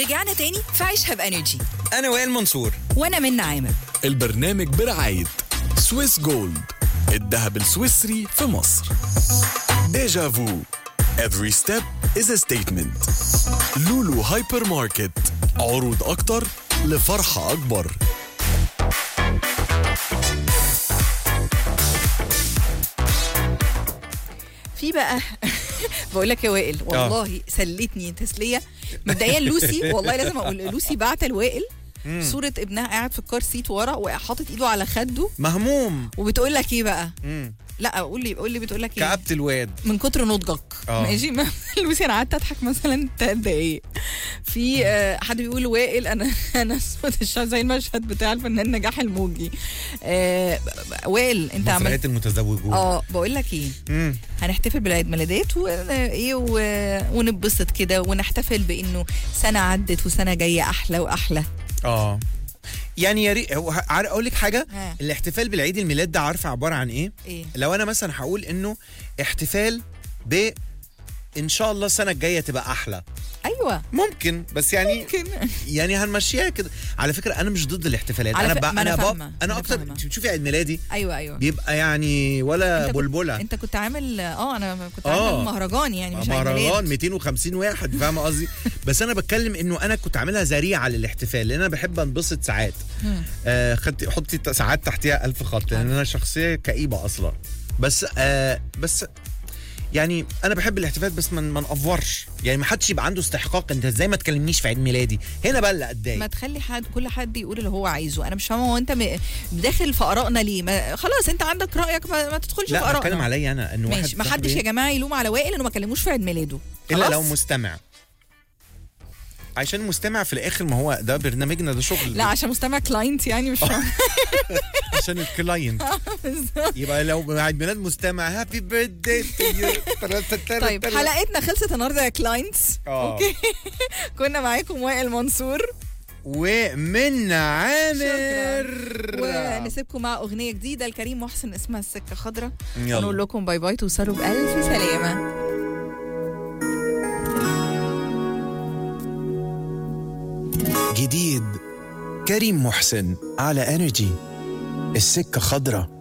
رجعنا تاني في عيشها بانرجي انا وائل منصور وانا من عامر البرنامج برعاية سويس جولد الذهب السويسري في مصر ديجا فو Every step is a statement لولو هايبر ماركت عروض أكتر لفرحة أكبر في بقى بقول لك يا وائل والله سلتني تسليه مبدئيا لوسي والله لازم اقول لوسي بعت لوائل صورة ابنها قاعد في الكار سيت ورا وحاطط ايده على خده مهموم وبتقول لك ايه بقى؟ مم. لا قول لي قول لي بتقول لك ايه؟ كعبت الواد من كتر نضجك آه. ماشي ما- لوسي انا قعدت اضحك مثلا ثلاث دقايق في آه، حد بيقول وائل انا انا اسود الشعر زي المشهد بتاع الفنان نجاح الموجي آه، وائل انت عملت مسرحية المتزوجون اه بقول لك ايه مم. هنحتفل بالعيد ميلادات و... ايه و... ونبسط كده ونحتفل بانه سنه عدت وسنه جايه احلى واحلى اه يعني يا ريت هو ه- عار- اقول لك حاجه ها. الاحتفال بالعيد الميلاد ده عارفه عباره عن ايه ايه لو انا مثلا هقول انه احتفال ب ان شاء الله السنه الجايه تبقى احلى ايوه ممكن بس يعني ممكن يعني هنمشيها كده على فكره انا مش ضد الاحتفالات على انا ف- بقى ما أنا انا فاهمة، بقى أنا انا اكتر فاهمة. انت بتشوفي عيد ميلادي ايوه ايوه بيبقى يعني ولا انت كنت- بلبله انت كنت عامل اه انا كنت آه. عامل مهرجان يعني مش عيد مهرجان ميلاد. 250 واحد فاهم قصدي بس انا بتكلم انه انا كنت عاملها ذريعه للاحتفال لان انا بحب انبسط ساعات مم. آه خدتي حطي ت- ساعات تحتيها ألف خط لان انا شخصيه كئيبه اصلا بس آه بس يعني انا بحب الاحتفال بس ما ما نقفرش يعني ما حدش يبقى عنده استحقاق انت ازاي ما تكلمنيش في عيد ميلادي هنا بقى اللي ما اتضايق تخلي حد كل حد يقول اللي هو عايزه انا مش فاهمه هو انت م- داخل في ارائنا ليه ما خلاص انت عندك رايك ما, ما تدخلش في لا ارائنا بتكلم عليا انا انه واحد ماشي ما صاحبي- حدش يا جماعه يلوم على وائل انه ما كلموش في عيد ميلاده الا خلاص؟ لو مستمع عشان مستمع في الاخر ما هو ده برنامجنا ده شغل لا عشان مستمع كلاينت يعني مش فاهم عشان الكلاينت يبقى لو عيد ميلاد مستمع هابي بيرثداي طيب حلقتنا خلصت النهارده يا كلاينتس آه. اوكي كنا معاكم وائل منصور ومن عامر ونسيبكم مع اغنيه جديده لكريم محسن اسمها السكه خضراء يلا. ونقول لكم باي باي توصلوا بالف سلامه جديد كريم محسن على انرجي السكة خضرة